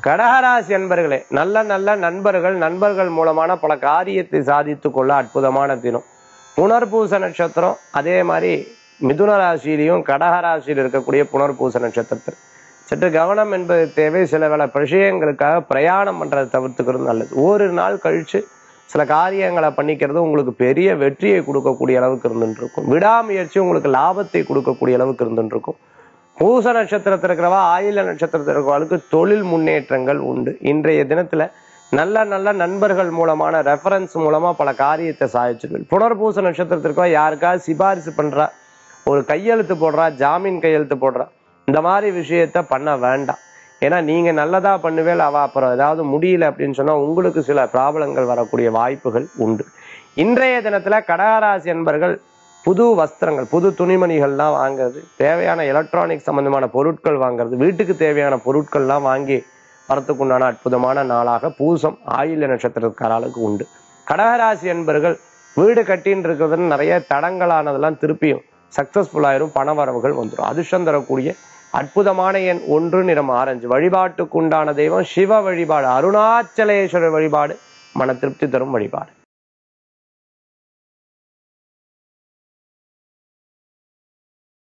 கடகராசி அன்பர்களே நல்ல நல்ல நண்பர்கள் நண்பர்கள் மூலமான பல காரியத்தை சாதித்து கொள்ள அற்புதமான தினம் புனர்பூச நட்சத்திரம் அதே மாதிரி மிதுன ராசியிலையும் கடகராசியில் இருக்கக்கூடிய புனர்பூச நட்சத்திரத்தில் சற்று கவனம் என்பது தேவை சில வேலை விஷயங்களுக்காக பிரயாணம் பண்றதை தவிர்த்துக்கிறது நல்லது ஒரு நாள் கழிச்சு சில காரியங்களை பண்ணிக்கிறது உங்களுக்கு பெரிய வெற்றியை கொடுக்கக்கூடிய அளவுக்கு இருந்துட்டு இருக்கும் விடாமுயற்சி உங்களுக்கு லாபத்தை கொடுக்கக்கூடிய அளவுக்கு இருந்துட்டு இருக்கும் பூச நட்சத்திரத்தில் இருக்கிறவா ஆயில நட்சத்திரத்தில் இருக்கிறவர்களுக்கு தொழில் முன்னேற்றங்கள் உண்டு இன்றைய தினத்துல நல்ல நல்ல நண்பர்கள் மூலமான ரெஃபரன்ஸ் மூலமா பல காரியத்தை சாதிச்சிருவீங்க புனர்பூச நட்சத்திரத்திற்கோ யாருக்காவது சிபாரிசு பண்றா ஒரு கையெழுத்து போடுறா ஜாமீன் கையெழுத்து போடுறா இந்த மாதிரி விஷயத்த பண்ண வேண்டாம் ஏன்னா நீங்க நல்லதா பண்ணுவேல் அவ அப்புறம் ஏதாவது முடியல அப்படின்னு சொன்னா உங்களுக்கு சில ப்ராப்ளங்கள் வரக்கூடிய வாய்ப்புகள் உண்டு இன்றைய தினத்துல கடகராசி என்பர்கள் புது வஸ்திரங்கள் புது துணிமணிகள்லாம் வாங்குறது தேவையான எலக்ட்ரானிக் சம்பந்தமான பொருட்கள் வாங்குறது வீட்டுக்கு தேவையான பொருட்கள்லாம் வாங்கி வரத்துக்குண்டான அற்புதமான நாளாக பூசம் ஆயில்ய நட்சத்திரக்காரர்களுக்கு உண்டு கடகராசி என்பர்கள் வீடு கட்டின்னு இருக்கிறதுன்னு நிறைய தடங்களானதெல்லாம் திருப்பியும் சக்சஸ்ஃபுல் ஆயிரும் பண வரவுகள் வந்துடும் அதிர்ஷ்டம் தரக்கூடிய அற்புதமான எண் ஒன்று நிறம் ஆரஞ்சு வழிபாட்டுக்குண்டான தெய்வம் சிவ வழிபாடு அருணாச்சலேஸ்வரர் வழிபாடு மன திருப்தி தரும் வழிபாடு